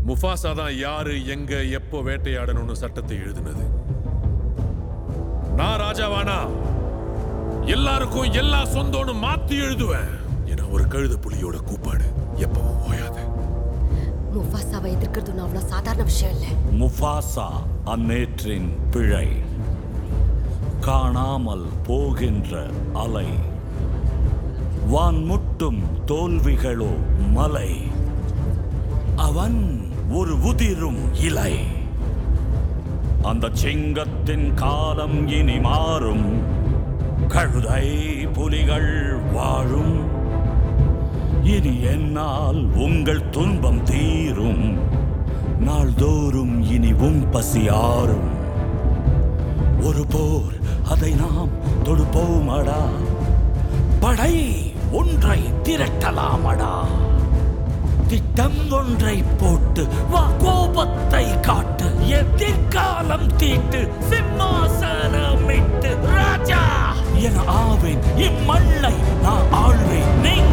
Mufasa தான் யாரு எங்க எப்போ வேட்டையாடணும்னு சட்டத்தை எழுதினது நான் ராஜாவானா எல்லாருக்கும் எல்லா சொந்தம்னு மாத்தி எழுதுவேன் ஏன்னா ஒரு கழுத புலியோட கூப்பாடு எப்பவும் ஓயாது முஃபாசாவை எதிர்க்கிறது ஒன்றும் அவ்வளோ சாதாரண விஷயம் இல்லை முஃபாசா அந்நேற்றின் பிழை காணாமல் போகின்ற அலை வான் முட்டும் தோல்விகளோ மலை அவன் ஒரு உதிரும் இலை அந்த சிங்கத்தின் காலம் இனி மாறும் கழுதை புலிகள் வாழும் இனி என்னால் உங்கள் துன்பம் தீரும் நாள்தோறும் இனி உம் பசியாரும் ஒரு போர் அதை நாம் தொடுப்போமடா படை ஒன்றை திரட்டலாமடா திட்டம் ஒன்றை போட்டு வா கோபத்தை காட்டு எதிர்காலம் தீட்டு சிம்மாசனமிட்டு ராஜா என ஆவேன் இம்மண்ணை நான் ஆழ்வேன் நீங்க